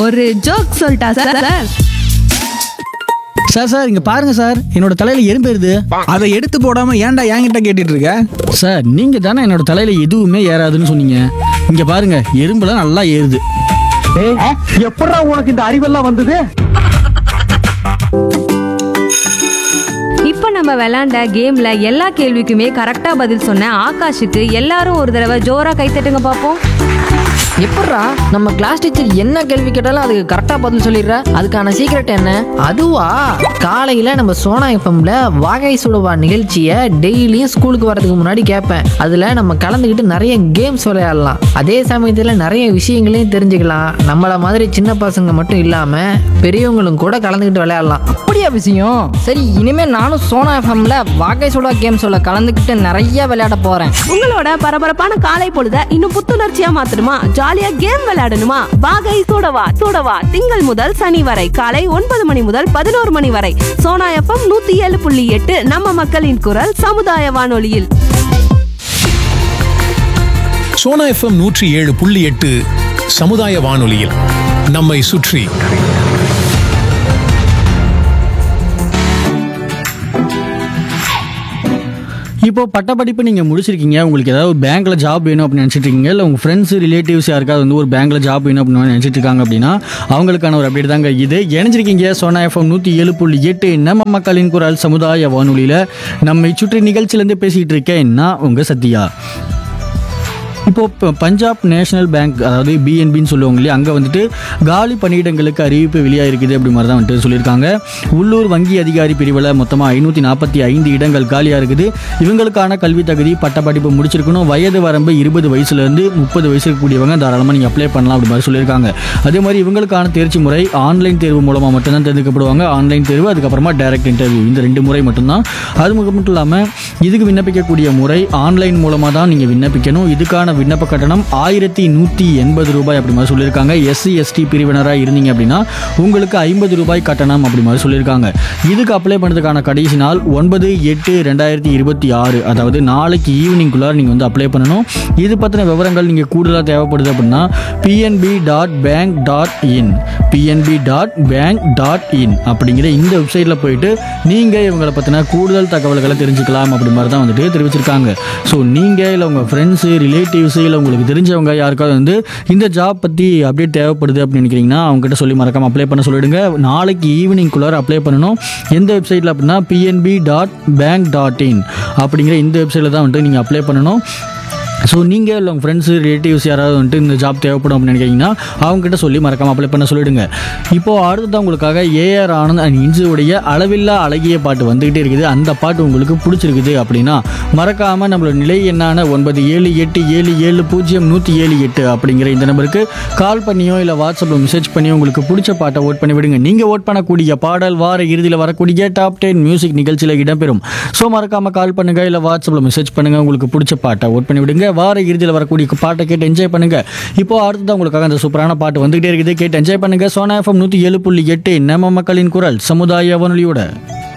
ஒரு ஜோக் சொல்லிட்டா sir sir sir sir இங்க பாருங்க சார் என்னோட தலையில எறும்பு ஏறுது அதை எடுத்து போடாம ஏன்டா என்கிட்ட கேட்டுட்டு இருக்க சார் நீங்க தானே என்னோட தலையில எதுவுமே ஏறாதுன்னு சொன்னீங்க இங்க பாருங்க எறும்புலாம் நல்லா ஏறுது எப்படா உனக்கு இந்த அறிவெல்லாம் வந்தது இப்போ நம்ம விளையாண்ட கேம்ல எல்லா கேள்விக்குமே கரெக்டா பதில் சொன்ன ஆகாஷுக்கு எல்லாரும் ஒரு தடவை ஜோரா கைத்தட்டுங்க பார்ப்போம் எப்பட்றா நம்ம கிளாஸ் டீச்சர் என்ன கேள்வி கேட்டாலும் அதுக்கு கரெக்டா பதில் சொல்லிடுற அதுக்கான சீக்ரெட் என்ன அதுவா காலையில நம்ம சோனா எஃப்எம்ல வாகை சுடுவா நிகழ்ச்சியை டெய்லியும் ஸ்கூலுக்கு வரதுக்கு முன்னாடி கேட்பேன் அதுல நம்ம கலந்துக்கிட்டு நிறைய கேம்ஸ் விளையாடலாம் அதே சமயத்துல நிறைய விஷயங்களையும் தெரிஞ்சுக்கலாம் நம்மள மாதிரி சின்ன பசங்க மட்டும் இல்லாம பெரியவங்களும் கூட கலந்துக்கிட்டு விளையாடலாம் அப்படியா விஷயம் சரி இனிமே நானும் சோனா எஃப்எம்ல வாகை சுடா கேம்ஸோட கலந்துக்கிட்டு நிறைய விளையாட போறேன் உங்களோட பரபரப்பான காலை பொழுத இன்னும் புத்துணர்ச்சியா மாத்தணுமா ஜாலியா கேம் விளையாடணுமா வாகை சூடவா சூடவா திங்கள் முதல் சனி வரை காலை ஒன்பது மணி முதல் பதினோரு மணி வரை சோனா எஃப்எம் நூத்தி ஏழு புள்ளி எட்டு நம்ம மக்களின் குரல் சமுதாய வானொலியில் சோனா எஃப்எம் நூற்றி ஏழு புள்ளி எட்டு சமுதாய வானொலியில் நம்மை சுற்றி இப்போ பட்டப்படிப்பு நீங்கள் முடிச்சிருக்கீங்க உங்களுக்கு ஏதாவது பேங்க்கில் ஜாப் வேணும் அப்படின்னு நினச்சிட்டு இருக்கீங்க இல்லை உங்கள் ஃப்ரெண்ட்ஸ் ரிலேட்டிவ்ஸ் யாருக்காவது வந்து ஒரு பேங்க்கில் ஜாப் வேணும் அப்படின்னு நினச்சிட்டு இருக்காங்க அப்படின்னா அவங்களுக்கான ஒரு அப்டேட் தாங்க இது இணைஞ்சிருக்கீங்க சோனா எஃப்எம் நூற்றி ஏழு புள்ளி எட்டு நம்ம மக்களின் குரல் சமுதாய வானொலியில் நம்மை சுற்றி நிகழ்ச்சியிலேருந்து பேசிகிட்டு இருக்கேன் நான் உங்கள் சத்யா இப்போ ப- பஞ்சாப் நேஷனல் பேங்க் அதாவது பிஎன்பின்னு சொல்லுவாங்க இல்லையா அங்கே வந்துட்டு காலி பணியிடங்களுக்கு அறிவிப்பு வெளியாக இருக்குது அப்படி மாதிரி தான் வந்துட்டு சொல்லியிருக்காங்க உள்ளூர் வங்கி அதிகாரி பிரிவில் மொத்தமாக ஐநூற்றி நாற்பத்தி ஐந்து இடங்கள் காலியாக இருக்குது இவங்களுக்கான கல்வி தகுதி பட்டப்படிப்பு முடிச்சிருக்கணும் வயது வரம்பு இருபது வயசுலேருந்து முப்பது வயசு இருக்கக்கூடியவங்க தாராளமாக நீங்கள் அப்ளை பண்ணலாம் அப்படி மாதிரி சொல்லியிருக்காங்க அதே மாதிரி இவங்களுக்கான தேர்ச்சி முறை ஆன்லைன் தேர்வு மூலமாக மட்டும்தான் தேர்ந்தெடுக்கப்படுவாங்க ஆன்லைன் தேர்வு அதுக்கப்புறமா டைரக்ட் இன்டர்வியூ இந்த ரெண்டு முறை மட்டும்தான் அது மட்டும் இல்லாமல் இதுக்கு விண்ணப்பிக்கக்கூடிய முறை ஆன்லைன் மூலமாக தான் நீங்கள் விண்ணப்பிக்கணும் இதுக்கான விண்ணப்ப கட்டணம் ஆயிரத்தி நூற்றி எண்பது ரூபாய் அப்படி மாதிரி சொல்லியிருக்காங்க எஸ்சி எஸ்டி பிரிவினராக இருந்தீங்க அப்படின்னா உங்களுக்கு ஐம்பது ரூபாய் கட்டணம் அப்படி மாதிரி சொல்லியிருக்காங்க இதுக்கு அப்ளை பண்ணுறதுக்கான கடைசி நாள் ஒன்பது எட்டு ரெண்டாயிரத்தி இருபத்தி ஆறு அதாவது நாளைக்கு ஈவினிங்குள்ளார நீங்கள் வந்து அப்ளை பண்ணணும் இது பற்றின விவரங்கள் நீங்கள் கூடுதலாக தேவைப்படுது அப்படின்னா PNB dot bank dot in PNB dot bank dot in அப்படிங்கிற இந்த வெப்சைட்டில் போயிட்டு நீங்கள் இவங்களை பற்றின கூடுதல் தகவல்களை தெரிஞ்சுக்கலாம் அப்படி மாதிரி தான் வந்துட்டு தெரிவிச்சிருக்காங்க ஸோ நீங்கள் இல்லை உங்கள் ஃப்ரெண்ட்ஸு ரிலேட்டிவ்ஸு இல்லை உங்களுக்கு தெரிஞ்சவங்க யாருக்காவது வந்து இந்த ஜாப் பற்றி அப்டேட் தேவைப்படுது அப்படின்னு நினைக்கிறீங்கன்னா அவங்ககிட்ட சொல்லி மறக்காம அப்ளை பண்ண சொல்லிடுங்க நாளைக்கு ஈவினிங்குள்ளார அப்ளை பண்ணணும் எந்த வெப்சைட்டில் அப்படின்னா PNB dot bank dot in அப்படிங்கிற இந்த வெப்சைட்டில் தான் வந்துட்டு நீங்கள் அப்ளை பண்ணணும் ஸோ நீங்கள் இல்லை உங்கள் ஃப்ரெண்ட்ஸு ரிலேட்டிவ்ஸ் யாராவது வந்துட்டு இந்த ஜாப் தேவைப்படும் அப்படின்னு நினைக்கிறீங்கன்னா அவங்ககிட்ட சொல்லி மறக்காம அப்ளை பண்ண சொல்லிடுங்க இப்போது அடுத்ததான் உங்களுக்காக ஏஆர் ஆனந்த் அண்ட் இன்சுடைய அளவில்லா அழகிய பாட்டு வந்துகிட்டே இருக்குது அந்த பாட்டு உங்களுக்கு பிடிச்சிருக்குது அப்படின்னா மறக்காமல் நம்மளோட நிலை எண்ணான ஒன்பது ஏழு எட்டு ஏழு ஏழு பூஜ்ஜியம் நூற்றி ஏழு எட்டு அப்படிங்கிற இந்த நம்பருக்கு கால் பண்ணியோ இல்லை வாட்ஸ்அப்பில் மெசேஜ் பண்ணியோ உங்களுக்கு பிடிச்ச பாட்டை ஓட் பண்ணி விடுங்க நீங்கள் ஓட் பண்ணக்கூடிய பாடல் வார இறுதியில் வரக்கூடிய டாப் டென் மியூசிக் நிகழ்ச்சியில் இடம்பெறும் ஸோ மறக்காமல் கால் பண்ணுங்கள் இல்லை வாட்ஸ்அப்பில் மெசேஜ் பண்ணுங்கள் உங்களுக்கு பிடிச்ச பாட்டை ஓட் பண்ணி விடுங்க வார இறுதியில் வரக்கூடிய பாட்டை கேட்டு என்ஜாய் பண்ணுங்க இப்போ அடுத்ததான் உங்களுக்காக அந்த சூப்பரான பாட்டு வந்துகிட்டே இருக்குது கேட்டு என்ஜாய் பண்ணுங்க சோனா எஃப்எம் நூற்றி ஏழு புள்ளி எட்டு நம்ம மக்களின் குரல் சமுதாய வானொலியோட